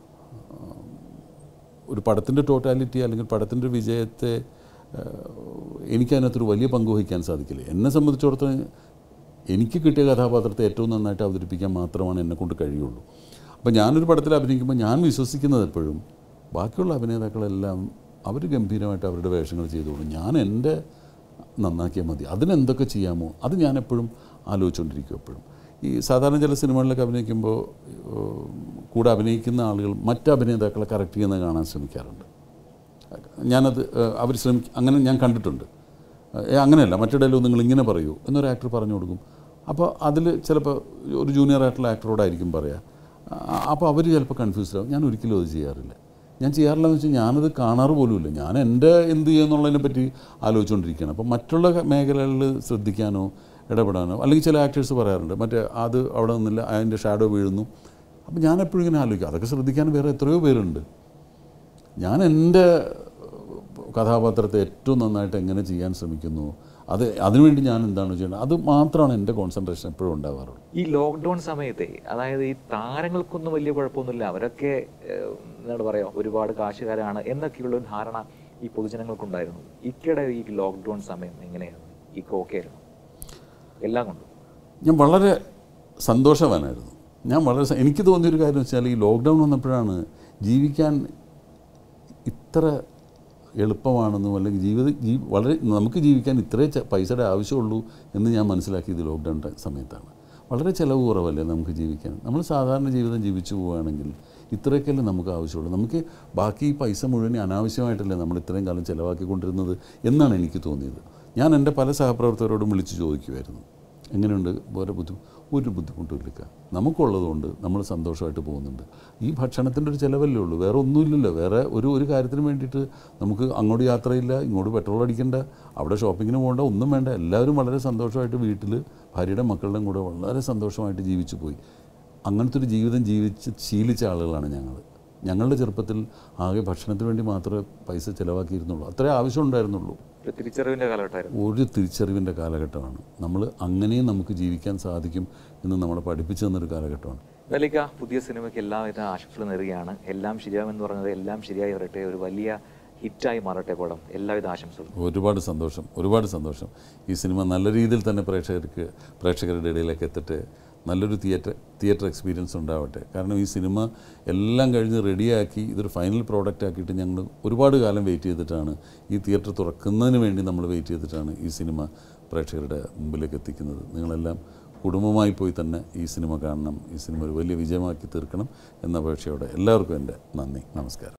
ഒരു പടത്തിൻ്റെ ടോട്ടാലിറ്റി അല്ലെങ്കിൽ പടത്തിൻ്റെ വിജയത്തെ ഏഹ്, എനിക്കതിനകത്തൊരു വലിയ പങ്ക് വഹിക്കാൻ സാധിക്കില്ല എന്നെ സംബന്ധിച്ചിടത്തോളം എനിക്ക് കിട്ടിയ കഥാപാത്രത്തെ ഏറ്റവും നന്നായിട്ട് അവതരിപ്പിക്കാൻ മാത്രമാണ് എന്നെ കൊണ്ട് കഴിയുള്ളൂ അപ്പോൾ ഞാനൊരു പടത്തിൽ അഭിനയിക്കുമ്പോൾ ഞാൻ വിശ്വസിക്കുന്നത് എപ്പോഴും ബാക്കിയുള്ള അഭിനേതാക്കളെല്ലാം അവർ ഗംഭീരമായിട്ട് അവരുടെ വേഷങ്ങൾ ചെയ്തോളും ഞാൻ എൻ്റെ നന്നാക്കിയാൽ മതി അതിനെന്തൊക്കെ ചെയ്യാമോ അത് ഞാൻ എപ്പോഴും ആലോചിച്ചുകൊണ്ടിരിക്കും എപ്പോഴും ഈ സാധാരണ ചില സിനിമകളിലൊക്കെ അഭിനയിക്കുമ്പോൾ ഏഹ്, കൂടെ അഭിനയിക്കുന്ന ആളുകൾ മറ്റ് അഭിനേതാക്കളെ കറക്റ്റ് ചെയ്യുന്നത് കാണാൻ ശ്രമിക്കാറുണ്ട് ഞാനത് അവർ ശ്രമിക്ക അങ്ങനെ ഞാൻ കണ്ടിട്ടുണ്ട് ഏ, അങ്ങനെയല്ല മറ്റിടയിലും നിങ്ങൾ ഇങ്ങനെ പറയൂ എന്നൊരു ആക്ടർ പറഞ്ഞു കൊടുക്കും അപ്പോൾ അതിൽ ചിലപ്പോൾ ഒരു ജൂനിയർ ആയിട്ടുള്ള ആക്ടറോടായിരിക്കും പറയുക അപ്പോൾ അവർ ചിലപ്പോൾ കൺഫ്യൂസ്ഡ് ആവും ഞാൻ ഒരിക്കലും അത് ചെയ്യാറില്ല ഞാൻ ചെയ്യാറില്ലെന്ന് വെച്ചാൽ ഞാനത് കാണാറ് പോലുമില്ല ഞാൻ എൻ്റെ എന്ത് ചെയ്യുമെന്നുള്ളതിനെ പറ്റി ആലോചിച്ചുകൊണ്ടിരിക്കുകയാണ് അപ്പോൾ മറ്റുള്ള മേഖലകളിൽ ശ്രദ്ധിക്കാനോ ഇടപെടാനോ അല്ലെങ്കിൽ ചില ആക്ടേഴ്സ് പറയാറുണ്ട് മറ്റേ അത് അവിടെ നിന്നില്ല അതിൻ്റെ ഷാഡോ വീഴുന്നു അപ്പോൾ ഞാൻ എപ്പോഴും ഇങ്ങനെ ആലോചിക്കും അതൊക്കെ ശ്രദ്ധിക്കാൻ വേറെ എത്രയോ പേരുണ്ട് ഞാൻ എൻ്റെ കഥാപാത്രത്തെ ഏറ്റവും നന്നായിട്ട് എങ്ങനെ ചെയ്യാൻ ശ്രമിക്കുന്നു അത് അതിനുവേണ്ടി ഞാൻ എന്താണ് ചെയ്യുന്നത് അത് മാത്രമാണ് എൻ്റെ കോൺസെൻട്രേഷൻ എപ്പോഴും ഉണ്ടാവാറുള്ളൂ ഈ ലോക്ക്ഡൗൺ സമയത്തെ അതായത് ഈ താരങ്ങൾക്കൊന്നും വലിയ കുഴപ്പമൊന്നുമില്ല അവരൊക്കെ ഏഹ്, എന്താണ് പറയുക ഒരുപാട് കാശുകാരാണ് എന്നൊക്കെയുള്ള ഒരു ധാരണ ഈ പൊതുജനങ്ങൾക്കുണ്ടായിരുന്നു ഇക്കയുടെ ഈ ലോക്ക്ഡൗൺ സമയം എങ്ങനെയായിരുന്നു ഇക്ക ഓക്കെ ആയിരുന്നു എല്ലാം കൊണ്ടും ഞാൻ വളരെ സന്തോഷവാനായിരുന്നു ഞാൻ വളരെ സ- എനിക്ക് തോന്നിയൊരു കാര്യം വെച്ചാൽ ഈ ലോക്ക്ഡൗൺ വന്നപ്പോഴാണ് ജീവിക്കാൻ ഇത്ര എളുപ്പമാണെന്നും അല്ലെങ്കിൽ ജീവിത ജീ വളരെ നമുക്ക് ജീവിക്കാൻ ഇത്രേ ച- പൈസയുടെ ആവശ്യമുള്ളൂ എന്ന് ഞാൻ മനസ്സിലാക്കിയത് ലോക്ക്ഡൗൺ ടൈ- സമയത്താണ് വളരെ ചിലവ് കുറവല്ലേ നമുക്ക് ജീവിക്കാൻ നമ്മൾ സാധാരണ ജീവിതം ജീവിച്ചു പോവുകയാണെങ്കിൽ ഇത്രയൊക്കെയല്ലേ നമുക്ക് ആവശ്യമുള്ളൂ നമുക്ക് ബാക്കി ഈ പൈസ മുഴുവൻ അനാവശ്യമായിട്ടല്ലേ നമ്മൾ ഇത്രയും കാലം ചിലവാക്കിക്കൊണ്ടിരുന്നത് എന്നാണ് എനിക്ക് തോന്നിയത് ഞാൻ എൻ്റെ പല സഹപ്രവർത്തകരോടും വിളിച്ച് ചോദിക്കുമായിരുന്നു എങ്ങനെയുണ്ട് വേറെ ബുദ്ധിമുട്ട് ഒരു ബുദ്ധിമുട്ടുമില്ല നമുക്കുള്ളതുകൊണ്ട് നമ്മൾ സന്തോഷമായിട്ട് പോകുന്നുണ്ട് ഈ ഭക്ഷണത്തിൻ്റെ ഒരു ചിലവല്ലേ ഉള്ളൂ വേറെ ഒന്നുമില്ലല്ലോ വേറെ ഒരു ഒരു കാര്യത്തിന് വേണ്ടിയിട്ട് നമുക്ക് അങ്ങോട്ട് യാത്രയില്ല ഇങ്ങോട്ട് പെട്രോൾ അടിക്കണ്ട അവിടെ ഷോപ്പിങ്ങിന് പോകണ്ട ഒന്നും വേണ്ട എല്ലാവരും വളരെ സന്തോഷമായിട്ട് വീട്ടിൽ ഭാര്യയുടെ മക്കളുടെയും കൂടെ വളരെ സന്തോഷമായിട്ട് ജീവിച്ചു പോയി അങ്ങനത്തെ ഒരു ജീവിതം ജീവിച്ച് ശീലിച്ച ആളുകളാണ് ഞങ്ങൾ ഞങ്ങളുടെ ചെറുപ്പത്തിൽ ആകെ ഭക്ഷണത്തിന് വേണ്ടി മാത്രമേ പൈസ ചിലവാക്കിയിരുന്നുള്ളൂ അത്രേ ആവശ്യമുണ്ടായിരുന്നുള്ളൂ ഒരു തിരിച്ചറിവിന്റെ കാലഘട്ടമായിരുന്നു ഒരു തിരിച്ചറിവിൻ്റെ കാലഘട്ടമാണ് നമ്മൾ അങ്ങനെയും നമുക്ക് ജീവിക്കാൻ സാധിക്കും എന്ന് നമ്മളെ പഠിപ്പിച്ചു തന്നൊരു കാലഘട്ടമാണ് ദലിക്ക പുതിയ സിനിമയ്ക്ക് എല്ലാവിധ ആശംസകളും നേരുകയാണ് എല്ലാം ശരിയാവുമെന്ന് പറഞ്ഞത് എല്ലാം ശരിയായി വരട്ടെ ഒരു വലിയ ഹിറ്റായി മാറട്ടെ പടം എല്ലാവിധ ആശംസകളും ഒരുപാട് സന്തോഷം ഒരുപാട് സന്തോഷം ഈ സിനിമ നല്ല രീതിയിൽ തന്നെ പ്രേക്ഷകർക്ക് പ്രേക്ഷകരുടെ ഇടയിലേക്ക് എത്തട്ടെ നല്ലൊരു തിയേറ്റർ തിയേറ്റർ എക്സ്പീരിയൻസ് ഉണ്ടാവട്ടെ കാരണം ഈ സിനിമ എല്ലാം കഴിഞ്ഞ് റെഡിയാക്കി ഇതൊരു ഫൈനൽ പ്രോഡക്റ്റ് ആക്കിയിട്ട് ഞങ്ങൾ ഒരുപാട് കാലം വെയിറ്റ് ചെയ്തിട്ടാണ് ഈ തിയേറ്റർ തുറക്കുന്നതിന് വേണ്ടി നമ്മൾ വെയിറ്റ് ചെയ്തിട്ടാണ് ഈ സിനിമ പ്രേക്ഷകരുടെ മുമ്പിലേക്ക് എത്തിക്കുന്നത് നിങ്ങളെല്ലാം കുടുംബമായി പോയി തന്നെ ഈ സിനിമ കാണണം ഈ സിനിമ ഒരു വലിയ വിജയമാക്കി തീർക്കണം എന്ന അപേക്ഷയോടെ എല്ലാവർക്കും എൻ്റെ നന്ദി നമസ്കാരം